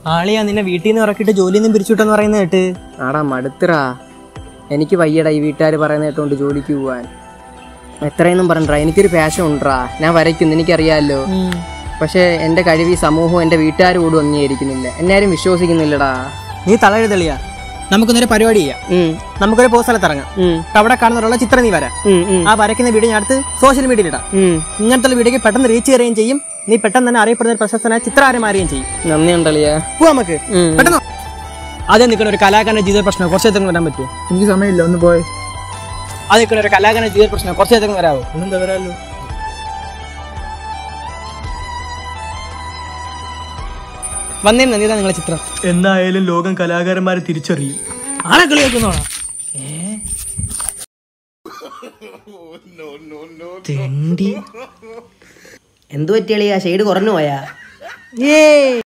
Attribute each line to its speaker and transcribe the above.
Speaker 1: ആളിയാ നിന്നെ വീട്ടിൽ നിന്ന് ഇറക്കിയിട്ട് ജോലിയിൽ നിന്നും പിരിച്ചുവിട്ടെന്ന് പറയുന്നത് കേട്ട്
Speaker 2: ആടാ മടുത്തിറാ എനിക്ക് വയ്യടാ ഈ വീട്ടുകാർ പറയുന്ന കേട്ടോണ്ട് ജോലിക്ക് പോവാൻ എത്രയൊന്നും പറഞ്ഞാ എനിക്കൊരു പാഷൻ ഉണ്ടാ ഞാൻ വരയ്ക്കുന്നു എനിക്കറിയാമല്ലോ പക്ഷേ എൻ്റെ കഴിവ് ഈ സമൂഹവും എൻ്റെ വീട്ടുകാരും കൂടി അംഗീകരിക്കുന്നില്ല എന്നെ ആരും വിശ്വസിക്കുന്നില്ലടാ
Speaker 1: നീ തളയെഴുതളിയാ നമുക്കൊന്നൊരു പരിപാടി ചെയ്യാം
Speaker 2: ഉം,
Speaker 1: നമുക്കൊരു പോ സ്ഥലത്ത് ഇറങ്ങാം
Speaker 2: ഉം,
Speaker 1: എന്നിട്ട് അവിടെ കാണുന്നവരുള്ള ചിത്രം നീ വരാം
Speaker 2: ഉം, ഉം,
Speaker 1: ആ വരയ്ക്കുന്ന വീഡിയോ ഞാൻ അടുത്ത് സോഷ്യൽ മീഡിയയിൽ ഇടാം
Speaker 2: ഉം.
Speaker 1: ഇങ്ങനത്തെ വീഡിയോക്ക് പെട്ടെന്ന് റീച്ച് ചെയ്യുകയും ചെയ്യും നീ പെട്ടെന്ന് തന്നെ അറിയപ്പെടുന്ന ഒരു പ്രശസ്തനായ ചിത്രകാരൻ മാറുകയും ചെയ്യും
Speaker 2: നന്ദി ഉണ്ടളിയാ
Speaker 1: പോവാ നമുക്ക് പെട്ടെന്ന് വാ. ആദ്യം നിൽക്കുന്ന ഒരു കലാകാരന്റെ ജീവിത പ്രശ്നം കുറച്ച് നേരത്തേക്ക് വരാൻ പറ്റുമോ
Speaker 3: എനിക്ക് സമയമില്ല ഒന്ന് പോയി
Speaker 1: അത് നിൽക്കുന്ന ഒരു കലാകാരന്റെ ജീവിത പ്രശ്നം കുറച്ച് നേരത്തേക്ക് വരാമോ
Speaker 3: ഒന്നും വരാമല്ലോ
Speaker 1: വന്നേന്ന് നീതാ നിങ്ങളെ ചിത്രം
Speaker 3: എന്നായാലും ലോകം കലാകാരന്മാരെ തിരിച്ചറിയും
Speaker 1: ആളെ കളിയാക്കുന്നോണോ
Speaker 4: എന്തു പറ്റിയാളിയാ ഷെയ്ഡ് കുറഞ്ഞു പോയാ
Speaker 1: ഏ